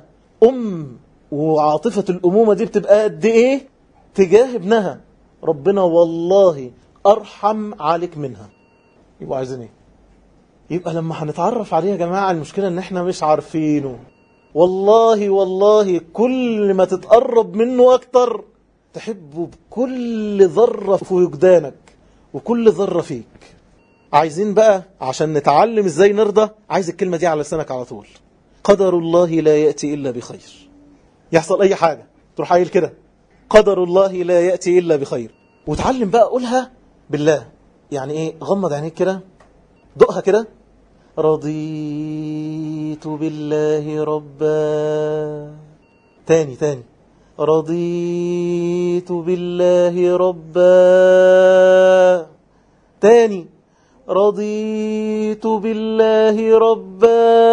أم وعاطفة الأمومة دي بتبقى قد إيه تجاه ابنها ربنا والله أرحم عليك منها يبقى عايزين إيه يبقى لما هنتعرف عليه يا جماعة المشكلة إن إحنا مش عارفينه والله والله كل ما تتقرب منه أكتر تحبه بكل ذرة في وجدانك وكل ذرة فيك عايزين بقى عشان نتعلم ازاي نرضى عايز الكلمة دي على لسانك على طول قدر الله لا يأتي إلا بخير يحصل أي حاجة تروح قايل كده قدر الله لا يأتي إلا بخير وتعلم بقى قولها بالله يعني ايه غمض عينيك كده دقها كده رضيت بالله ربا تاني تاني رضيت بالله ربا تاني رضيت بالله ربا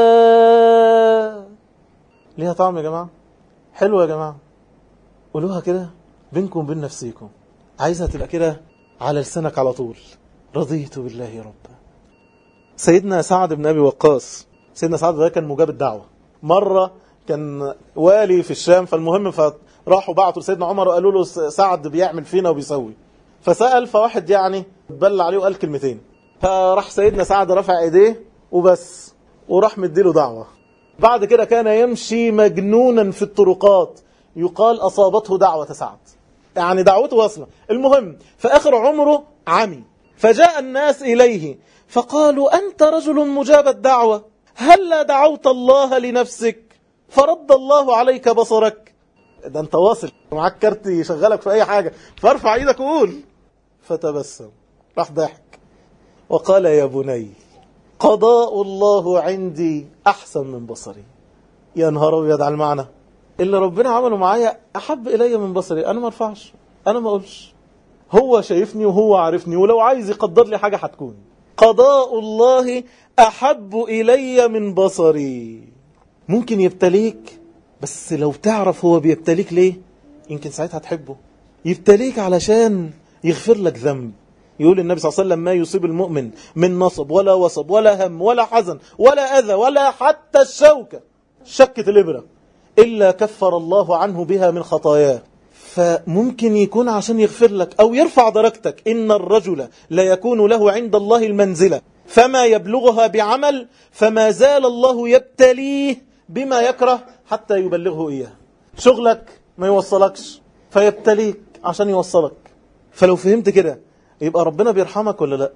ليها طعم يا جماعة حلوة يا جماعة قولوها كده بينكم وبين نفسيكم عايزها تبقى كده على لسانك على طول رضيت بالله ربا سيدنا سعد بن أبي وقاص سيدنا سعد ده كان مجاب الدعوة مرة كان والي في الشام فالمهم فراحوا بعتوا لسيدنا عمر وقالوا له سعد بيعمل فينا وبيسوي فسأل فواحد يعني بل عليه وقال كلمتين فراح سيدنا سعد رفع ايديه وبس وراح مديله دعوة بعد كده كان يمشي مجنونا في الطرقات يقال أصابته دعوة سعد يعني دعوته واصلة المهم في آخر عمره عمي فجاء الناس إليه فقالوا أنت رجل مجاب الدعوة هل دعوت الله لنفسك فرد الله عليك بصرك ده انت واصل معاك كارت يشغلك في أي حاجة فارفع ايدك وقول فتبسم راح ضحك وقال يا بني قضاء الله عندي أحسن من بصري يا نهار أبيض على المعنى اللي ربنا عمله معايا أحب إلي من بصري أنا ما ارفعش أنا ما أقولش هو شايفني وهو عارفني ولو عايز يقدر لي حاجة هتكون قضاء الله أحب إلي من بصري ممكن يبتليك بس لو تعرف هو بيبتليك ليه يمكن ساعتها تحبه يبتليك علشان يغفر لك ذنب يقول النبي صلى الله عليه وسلم ما يصيب المؤمن من نصب ولا وصب ولا هم ولا حزن ولا أذى ولا حتى الشوكة شكة الإبرة إلا كفر الله عنه بها من خطاياه فممكن يكون عشان يغفر لك أو يرفع درجتك إن الرجل لا يكون له عند الله المنزلة فما يبلغها بعمل فما زال الله يبتليه بما يكره حتى يبلغه إياه شغلك ما يوصلكش فيبتليك عشان يوصلك فلو فهمت كده يبقى ربنا بيرحمك ولا لا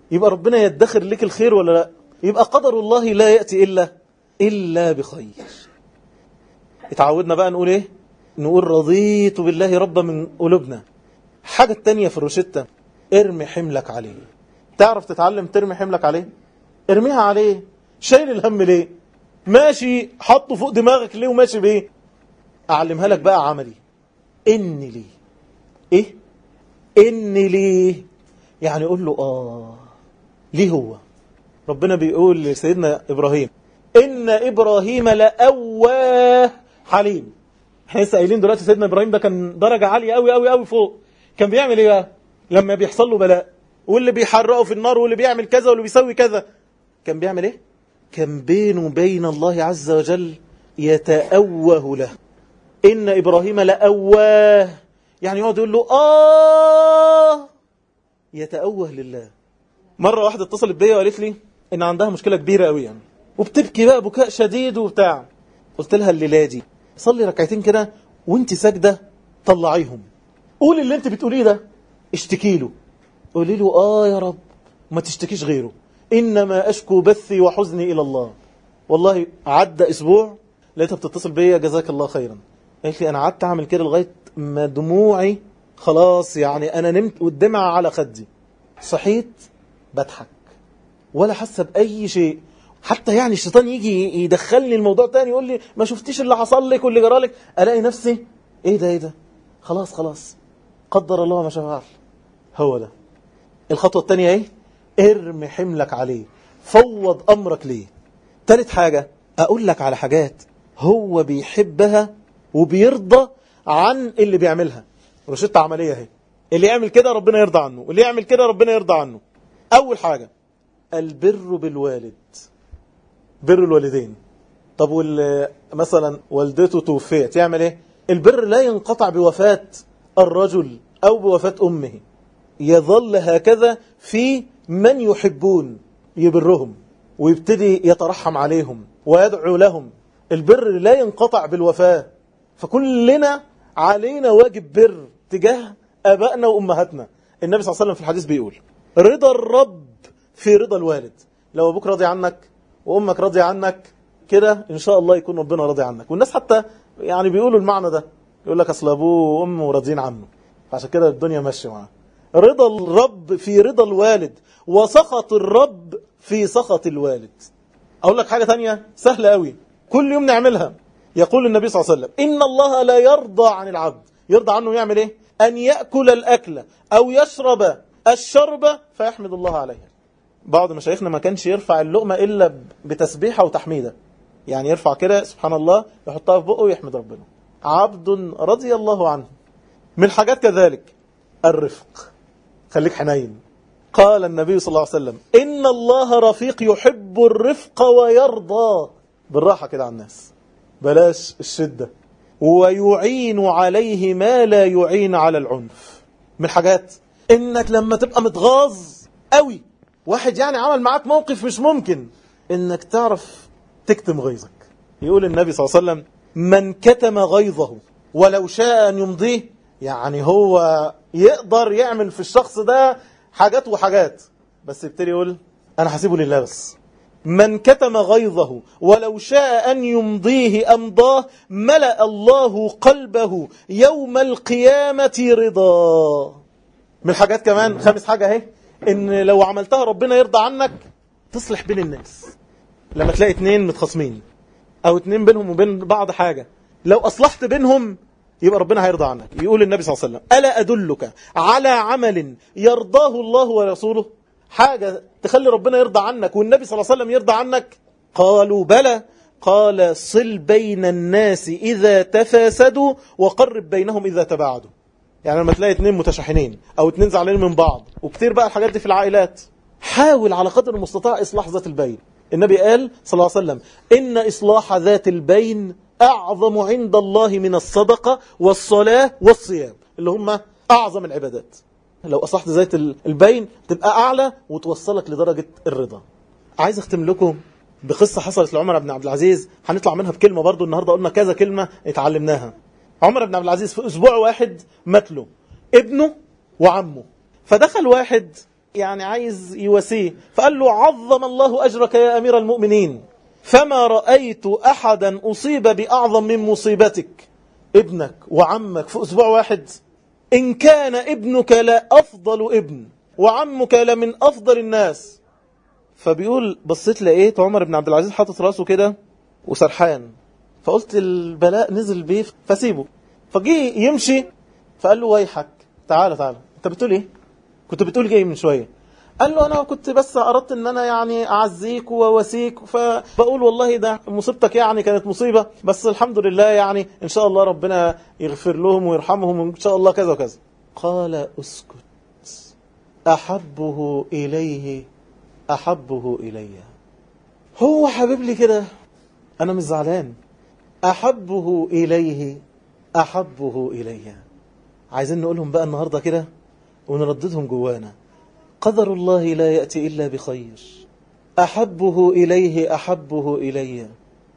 يبقى ربنا يدخر لك الخير ولا لا يبقى قدر الله لا يأتي إلا إلا بخير اتعودنا بقى نقول ايه نقول رضيت بالله ربا من قلوبنا حاجة تانية في الروشتة ارمي حملك عليه تعرف تتعلم ترمي حملك عليه ارميها عليه شايل الهم ليه ماشي حطه فوق دماغك ليه وماشي بيه اعلمها لك بقى عملي اني ليه ايه اني ليه يعني قول له اه ليه هو ربنا بيقول لسيدنا ابراهيم ان ابراهيم لأواه حليم احنا لسه قايلين دلوقتي سيدنا ابراهيم ده كان درجة عالية قوي قوي قوي فوق كان بيعمل ايه بقى لما بيحصل له بلاء واللي بيحرقه في النار واللي بيعمل كذا واللي بيسوي كذا كان بيعمل ايه كان بينه وبين الله عز وجل يتأوه له إن إبراهيم لأواه يعني يقعد يقول له آه يتأوه لله مرة واحدة اتصلت بيا وقالت لي إن عندها مشكلة كبيرة قوي يعني وبتبكي بقى بكاء شديد وبتاع قلت لها الليلة دي صلي ركعتين كده وانت ساجدة طلعيهم قولي اللي انت بتقوليه ده اشتكي له قولي له آه يا رب ما تشتكيش غيره إنما أشكو بثي وحزني إلى الله والله عدى أسبوع لقيتها بتتصل بيا جزاك الله خيرا قالت لي أنا قعدت أعمل كده لغاية ما دموعي خلاص يعني أنا نمت والدمعة على خدي صحيت بضحك ولا حاسة بأي شيء حتى يعني الشيطان يجي يدخلني الموضوع تاني يقول لي ما شفتيش اللي حصل لك واللي جرالك ألاقي نفسي إيه ده إيه ده خلاص خلاص قدر الله ما شاء فعل هو ده الخطوة التانية إيه ارمي حملك عليه فوض أمرك ليه تالت حاجة أقول لك على حاجات هو بيحبها وبيرضى عن اللي بيعملها روشتة عملية اهي اللي يعمل كده ربنا يرضى عنه واللي يعمل كده ربنا يرضى عنه أول حاجة البر بالوالد بر الوالدين طب واللي مثلا والدته توفيت يعمل ايه البر لا ينقطع بوفاة الرجل أو بوفاة أمه يظل هكذا في من يحبون يبرهم ويبتدي يترحم عليهم ويدعو لهم البر لا ينقطع بالوفاة فكلنا علينا واجب بر تجاه أبائنا وأمهاتنا النبي صلى الله عليه وسلم في الحديث بيقول رضا الرب في رضا الوالد لو أبوك راضي عنك وأمك راضي عنك كده إن شاء الله يكون ربنا راضي عنك والناس حتى يعني بيقولوا المعنى ده يقول لك أصل أبوه وأمه راضيين عنه فعشان كده الدنيا ماشية معاه رضا الرب في رضا الوالد وسخط الرب في سخط الوالد أقول لك حاجة تانية سهلة قوي كل يوم نعملها يقول النبي صلى الله عليه وسلم إن الله لا يرضى عن العبد يرضى عنه يعمل إيه أن يأكل الأكل أو يشرب الشرب فيحمد الله عليها بعض مشايخنا ما كانش يرفع اللقمة إلا بتسبيحة وتحميدة يعني يرفع كده سبحان الله يحطها في بقه ويحمد ربنا عبد رضي الله عنه من الحاجات كذلك الرفق خليك حنين قال النبي صلى الله عليه وسلم إن الله رفيق يحب الرفق ويرضى بالراحة كده على الناس بلاش الشدة ويعين عليه ما لا يعين على العنف من الحاجات إنك لما تبقى متغاظ قوي واحد يعني عمل معاك موقف مش ممكن إنك تعرف تكتم غيظك يقول النبي صلى الله عليه وسلم من كتم غيظه ولو شاء أن يمضيه يعني هو يقدر يعمل في الشخص ده حاجات وحاجات بس يبتدي يقول أنا هسيبه لله بس من كتم غيظه ولو شاء أن يمضيه أمضاه ملأ الله قلبه يوم القيامة رضا من الحاجات كمان خامس حاجة اهي إن لو عملتها ربنا يرضى عنك تصلح بين الناس لما تلاقي اتنين متخاصمين أو اتنين بينهم وبين بعض حاجة لو أصلحت بينهم يبقى ربنا هيرضى عنك يقول النبي صلى الله عليه وسلم ألا أدلك على عمل يرضاه الله ورسوله حاجة تخلي ربنا يرضى عنك والنبي صلى الله عليه وسلم يرضى عنك قالوا بلى قال صل بين الناس إذا تفاسدوا وقرب بينهم إذا تباعدوا يعني لما تلاقي اتنين متشاحنين أو اتنين زعلانين من بعض وكتير بقى الحاجات دي في العائلات حاول على قدر المستطاع إصلاح ذات البين النبي قال صلى الله عليه وسلم إن إصلاح ذات البين أعظم عند الله من الصدقة والصلاة والصيام اللي هم أعظم العبادات لو أصلحت ذات البين تبقى أعلى وتوصلك لدرجة الرضا عايز أختم لكم بقصة حصلت لعمر بن عبد العزيز هنطلع منها بكلمة برضو النهاردة قلنا كذا كلمة اتعلمناها عمر بن عبد العزيز في أسبوع واحد مات له ابنه وعمه فدخل واحد يعني عايز يواسيه فقال له عظم الله أجرك يا أمير المؤمنين فما رأيت أحدا أصيب بأعظم من مصيبتك ابنك وعمك في أسبوع واحد إن كان ابنك لا أفضل ابن وعمك لمن أفضل الناس فبيقول بصيت لقيت عمر بن عبد العزيز حاطط راسه كده وسرحان فقلت البلاء نزل بيه فسيبه فجي يمشي فقال له ويحك تعالى تعالى انت بتقول ايه كنت بتقول ايه من شويه قال له انا كنت بس اردت ان انا يعني اعزيك وواسيك فبقول والله ده مصيبتك يعني كانت مصيبه بس الحمد لله يعني ان شاء الله ربنا يغفر لهم ويرحمهم وان شاء الله كذا وكذا قال اسكت احبه اليه احبه الي هو حبيب لي كده انا مش زعلان احبه اليه احبه الي عايزين نقولهم بقى النهارده كده ونرددهم جوانا قدر الله لا يأتي إلا بخير أحبه إليه أحبه إلي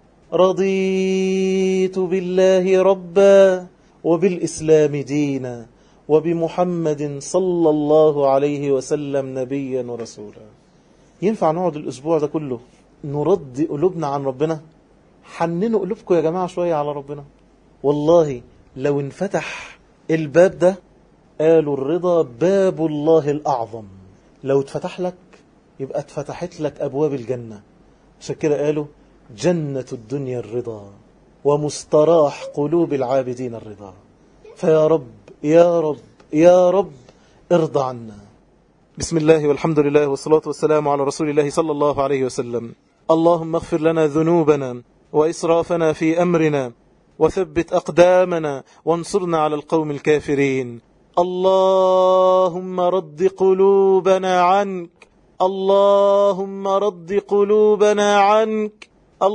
رضيت بالله ربا وبالإسلام دينا وبمحمد صلى الله عليه وسلم نبيا ورسولا ينفع نقعد الأسبوع ده كله نرد قلوبنا عن ربنا حننوا قلوبكم يا جماعة شوية على ربنا والله لو انفتح الباب ده قالوا الرضا باب الله الأعظم لو اتفتح لك يبقى اتفتحت لك أبواب الجنة عشان كده قالوا جنة الدنيا الرضا ومستراح قلوب العابدين الرضا فيا رب يا رب يا رب ارضى عنا بسم الله والحمد لله والصلاة والسلام على رسول الله صلى الله عليه وسلم اللهم اغفر لنا ذنوبنا وإسرافنا في أمرنا وثبت أقدامنا وانصرنا على القوم الكافرين اللهم رد قلوبنا عنك اللهم رد قلوبنا عنك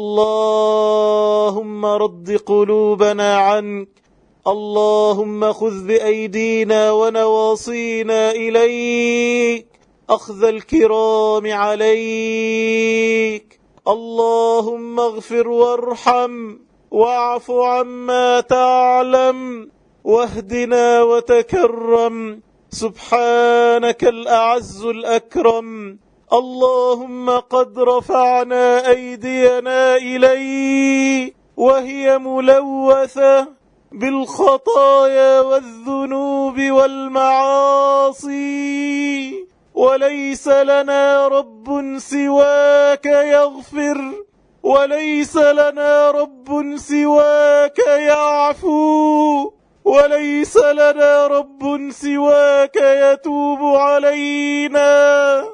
اللهم رد قلوبنا عنك اللهم خذ بأيدينا ونواصينا إليك أخذ الكرام عليك اللهم اغفر وارحم واعف عما تعلم واهدنا وتكرم سبحانك الأعز الأكرم اللهم قد رفعنا أيدينا إليك وهي ملوثة بالخطايا والذنوب والمعاصي وليس لنا رب سواك يغفر وليس لنا رب سواك يعفو وليس لنا رب سواك يتوب علينا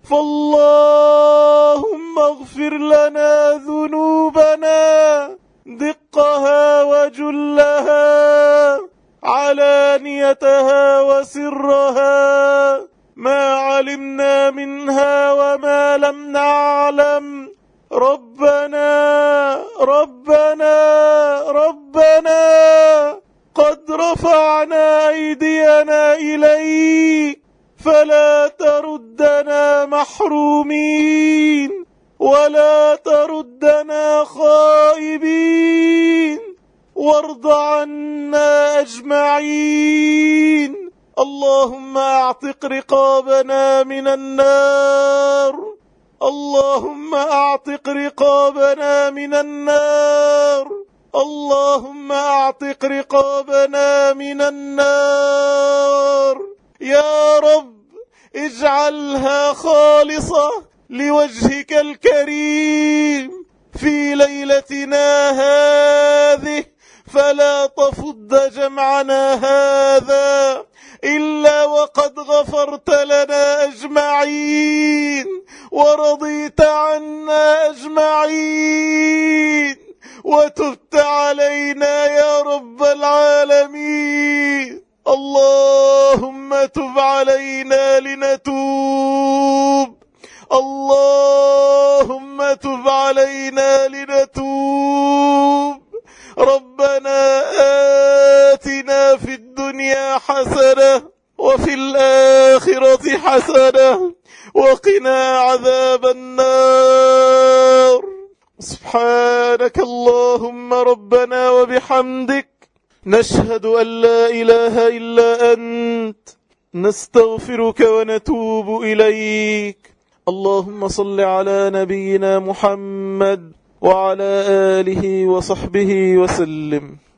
فاللهم اغفر لنا ذنوبنا دقها وجلها علانيتها وسرها ما علمنا منها وما لم نعلم ربنا ربنا ربنا قد رفعنا أيدينا إليك فلا تردنا محرومين ولا تردنا خائبين وارض عنا أجمعين اللهم اعتق رقابنا من النار اللهم اعتق رقابنا من النار اللهم اعتق رقابنا من النار يا رب اجعلها خالصة لوجهك الكريم في ليلتنا هذه فلا تفض جمعنا هذا إلا وقد غفرت لنا أجمعين ورضيت عنا أجمعين وتبت علينا يا رب العالمين اللهم تب علينا لنتوب اللهم تب علينا لنتوب ربنا آتنا في الدنيا حسنة وفي الآخرة حسنة وقنا عذاب النار سبحانك اللهم ربنا وبحمدك نشهد أن لا إله إلا أنت نستغفرك ونتوب إليك اللهم صل على نبينا محمد وعلى آله وصحبه وسلم